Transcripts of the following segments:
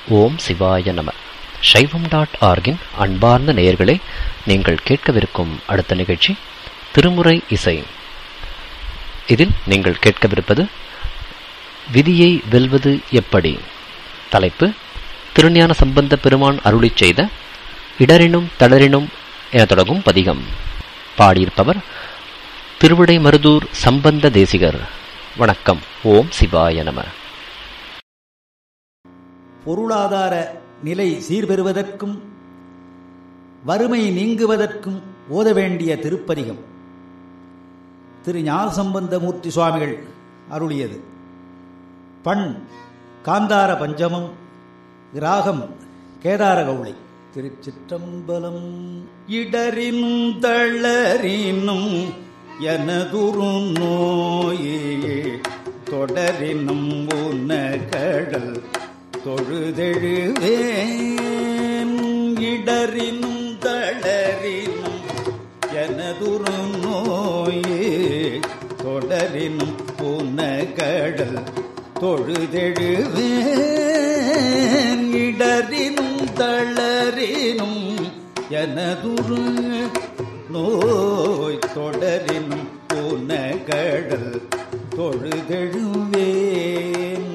ஓம் சிவாய நம சைவம் டாட் ஆர்கின் அன்பார்ந்த நேயர்களே நீங்கள் கேட்கவிருக்கும் அடுத்த நிகழ்ச்சி திருமுறை இசை இதில் நீங்கள் கேட்கவிருப்பது விதியை வெல்வது எப்படி தலைப்பு திருஞான சம்பந்த பெருமான் அருளிச் செய்த இடரினும் தளரினும் என தொடங்கும் பதிகம் பாடியிருப்பவர் திருவிடை மருதூர் சம்பந்த தேசிகர் வணக்கம் ஓம் சிவாய நம பொருளாதார நிலை சீர்பெறுவதற்கும் வறுமை நீங்குவதற்கும் ஓத வேண்டிய திருப்பதிகம் திரு ஞானசம்பந்தமூர்த்தி சுவாமிகள் அருளியது பண் காந்தார பஞ்சமம் ராகம் கேதார கவுளை திருச்சிற்றம்பலம் இடரினும் தளரினும் எனதுரு நோயே தொடரினும் உன கடல் தொழுதெழுவேன் இடரினும் தளரினும் எனதுரு நோயே தொடரினும் உன கடல் தொழுதெழுவேன் இடரினும் தளரினும் எனதுரு நோய் தொடரினும் உன கடல் தொழுதெழுவேன்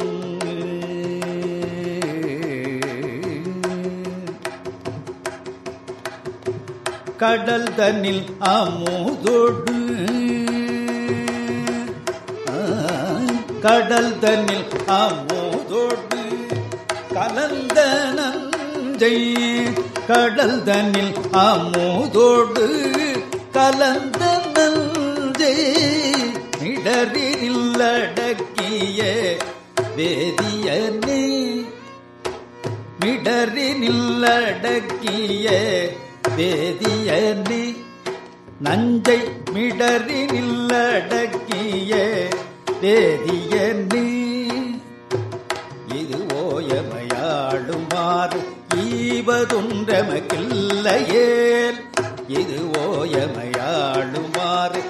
கடல் தன்னில் அமுதொடு கடல் தன்னில் அமுதொடு கலந்த நஞ்சை கடல் தன்னில் அமுதோடு கலந்த நஞ்சை இடரில் அடக்கிய வேதியனே மிடரினில் அடக்கிய வேதியனே நஞ்சை மிடரினில் அடக்கிய வேதியனே இது ஓயமையாடுமாறு ஈவதுன்றமக்கில்லையேல் இது ஓயமையாடுமாறு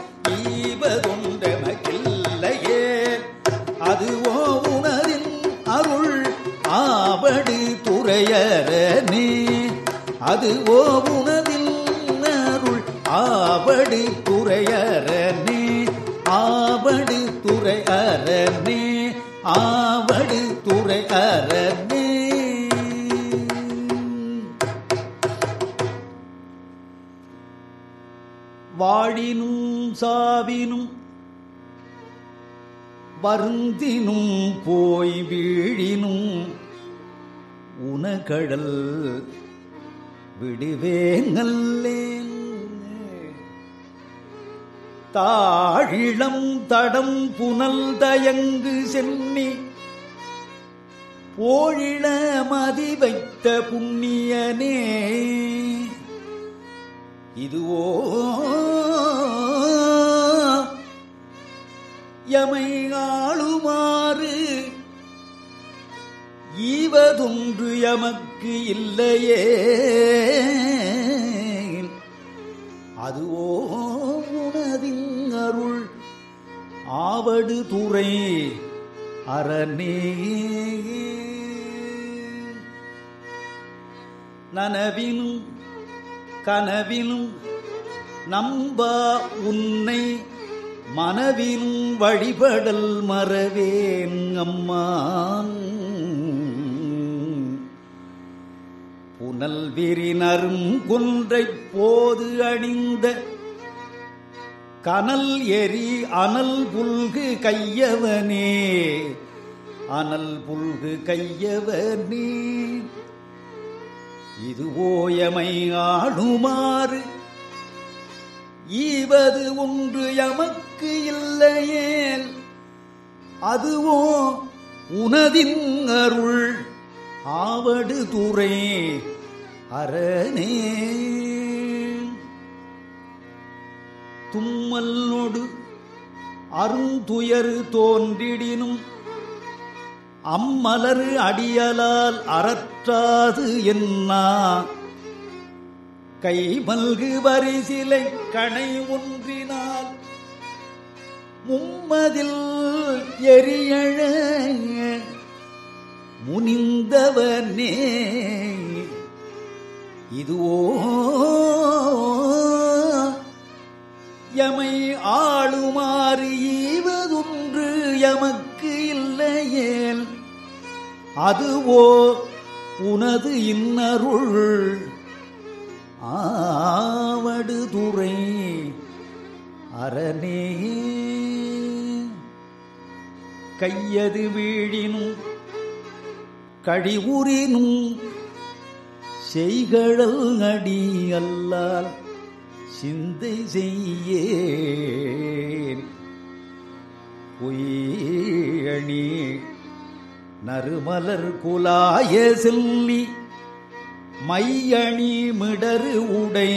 ஈவதுன்றமக்கில்லையேல் அது ஓ உணரின் அருள் ஆவடு துறையரணே அது ஓ உணதில் அருள் ஆவடு துறையரணே ஆவடு துறை அரணே ஆவடு துறை அரணே வாழினும் சாவினும் வருந்தினும் போய் வீழினும் உனகடல் விடுவேங்கல்லேன் தாழிளம் தடம் புனல் தயங்கு சென்னி போழிள மதி வைத்த புண்ணியனே இதுவோ எமை ஆளுமாறு ஈவதொன்று எமக்கு இல்லையே அதுவோ உனதின் அருள் ஆவடு துறை அரணே நனவினும் கனவினும் நம்பா உன்னை மனவினும் வழிபடல் மறவேன் அம்மான் புனல் விரினரும் கொன்றை போது அணிந்த கனல் எரி அனல் புல்கு கையவனே அனல் புல்கு கையவனே இது ஓயமை ஆளுமாறு ஈவது ஒன்று எமக்கு இல்லையேல் அதுவோ உனதின் அருள் ஆவடு துறை அரணே தும்மல்லொடு அருந்துயரு தோன்றிடினும் அம்மலரு அடியலால் அறற்றாது என்னா கை மல்கு வரிசிலை கணை ஒன்றினால் மும்மதில் எரியழ முனிந்தவனே இதுவோ எமை ஆளுமாறு ஈவதொன்று எமக்கு இல்லையேல் அதுவோ உனது இன்னருள் ஆவடுதுறை அரணே கையது வீழினும் கழிவுறினும் செய்கழல் அடி அல்லால் சிந்தை செய்யேன் பொய்யணி நறுமலர் குலாய செல்லி மையணி மிடரு உடை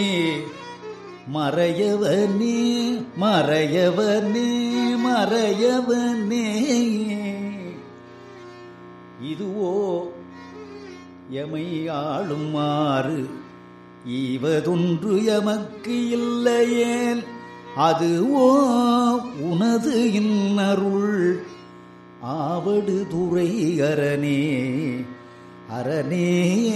மறையவனே மறையவனே மறையவனே இதுவோ எமை ஆளுமாறு ஈவதொன்று எமக்கு இல்லையேல் அதுவோ உனது இன்னருள் ஆவடு துறை அரணே அரணே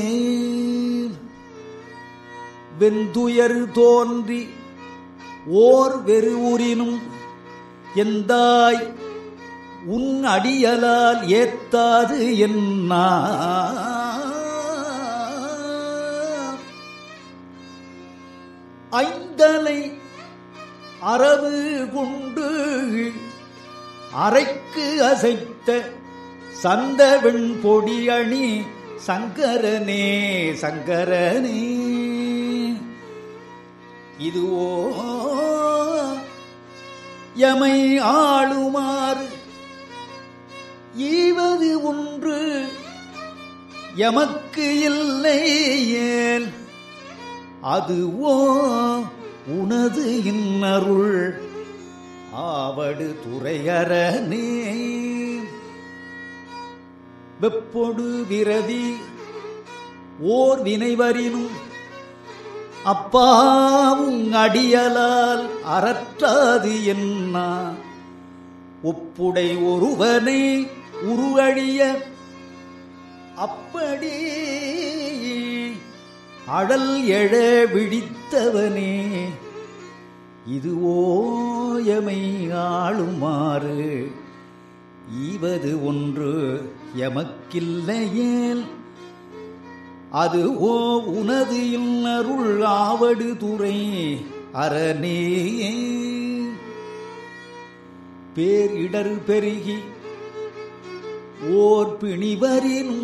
வெந்துயர் தோன்றி ஓர் வெறுவுரினும் எந்தாய் உன் அடியலால் ஏத்தாது என்னா ஐந்தலை அரவு கொண்டு அரைக்கு அசைத்த சந்தவெண் பொடி அணி சங்கரனே சங்கரனே இதுவோ எமை ஆளுமாறு ஈவது ஒன்று எமக்கு இல்லை ஏன் அதுவோ உனது இன்னருள் ஆவடு துறையரனே வெப்பொடு விரவி ஓர் வினைவரினும் அப்பாவும் அடியலால் அறற்றாது என்ன ஒப்புடை ஒருவனை உருவழிய அப்படி அடல் எழ விழித்தவனே இதுவோ எமை ஆளுமாறு ஈவது ஒன்று எமக்கில்லையேல் அது ஓ உனது இன்னருள் ஆவடு துறை அரணே பேரிடர் பெருகி ஓர் பிணிவரினும்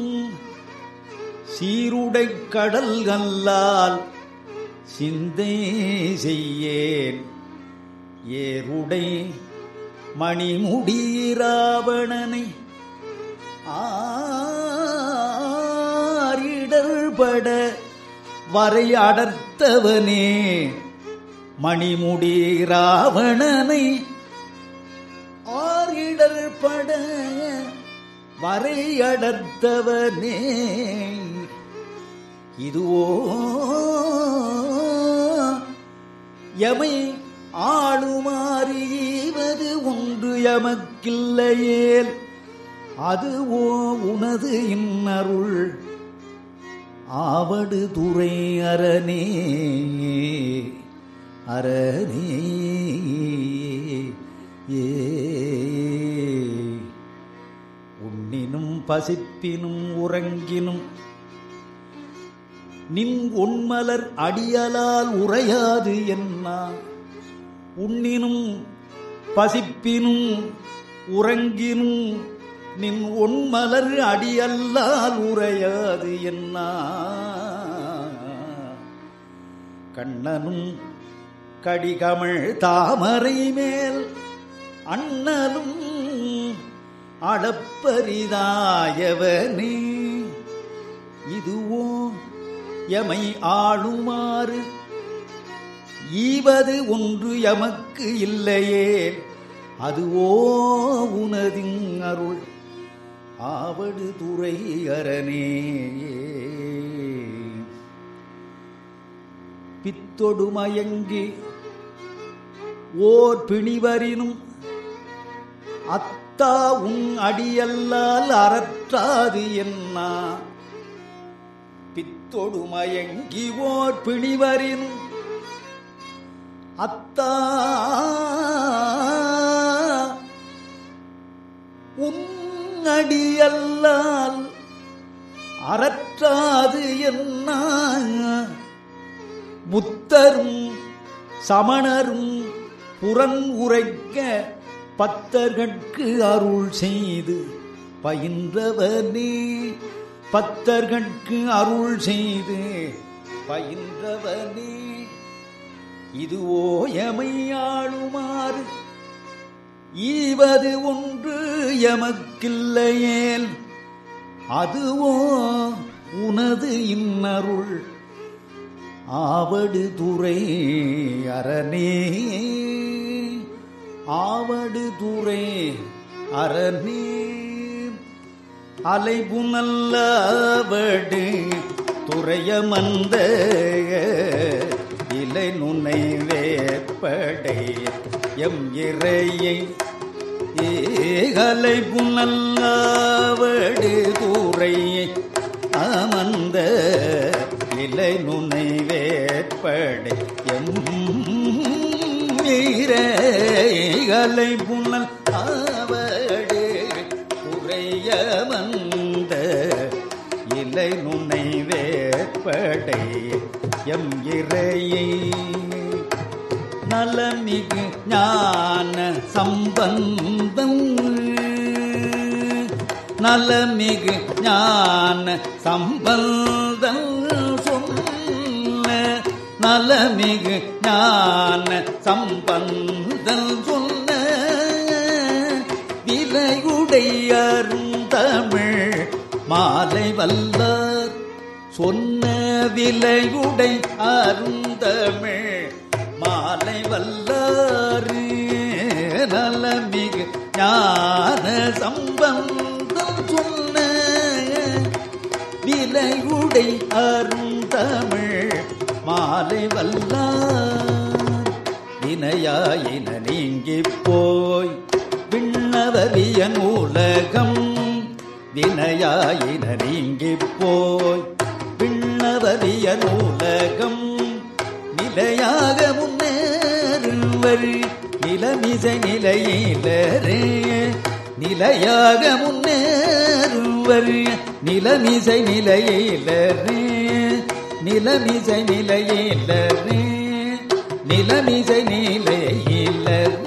சீருடை கடல் அல்லால் சிந்தை செய்யேன் ஏருடை மணிமுடீராவணனை ஆரிடர்பட வரை அடர்த்தவனே மணிமுடி ராவணனை ஆரிடர்பட வரை அடர்த்தவனே இதுவோ எமை ஆளுமாறு ஈவது ஒன்று எமக்கில்லையேல் அதுவோ உனது இன்னருள் ஆவடு துறை அரணே அரணே ஏ உண்ணினும் பசிப்பினும் உறங்கினும் நின் உண்மலர் அடியலால் உரையாது என்ன உண்ணினும் பசிப்பினும் உறங்கினும் நின் உண்மலர் அடியல்லால் உரையாது என்ன கண்ணனும் கடிகமிழ் தாமரை மேல் அண்ணலும் அளப்பரிதாயவனே இதுவோ எமை ஆளுமாறு ஈவது ஒன்று எமக்கு இல்லையே அதுவோ உனதின் அருள் ஆவடு துறை அரணே பித்தொடு மயங்கி ஓர் பிணிவரினும் அத்த அத்தா உன் அடியல்லால் அறற்றாது என்ன பித்தொடு மயங்கி ஓர் பிணிவரின் அத்தா உன்னடியல்லால் அறற்றாது என்ன புத்தரும் சமணரும் புறன் உரைக்க பத்தர்கட்கு அருள் செய்து பயின்றவனே பத்தர்கட்கு அருள் செய்து பயின்றவனே இதுவோ எமையாளுமாறு ஈவது ஒன்று எமக்கில்லையேல் அதுவோ உனது இன்னருள் ஆவடு துறை அரணே ஆவடு துறை அரணே அலைபுனல்லவடு துறையமந்த இலை நுனை வேற்படை எம் இறையை ஏகலை புனல்லாவடு தூரையை அமர்ந்த இலை நுனை வேற்படை எம் இறைகளை புனல் ஆவடு உரையமந்த இலை நுனை வேற்படை எம் இறையை நலமிகு ஞான சம்பந்தம் நலமிகு ஞான சம்பந்தம் சொன்ன நலமிகு ஞான சம்பந்தம் சொன்ன விலையுடையரும் தமிழ் மாலை வல்லார் சொன்ன விலையுடை அருந்தமிழ் மாலை வல்லாறு நலமிகு ஞான சம்பந்தம் சொன்ன விலையுடை அருந்தமிழ் மாலை வல்லார் வினையாயின நீங்கி போய் விண்ணவரிய நூலகம் வினையாயின நீங்கி போய் விண்ணவரிய நூலகம் நிலையாக முன்னேறுவர் நிலமிசை நிலையிலரே நிலையாக முன்னேறுவர் நிலமிசை நிலையிலரே நிலமிசை நிலையிலரே நிலமிசை நிலையிலரே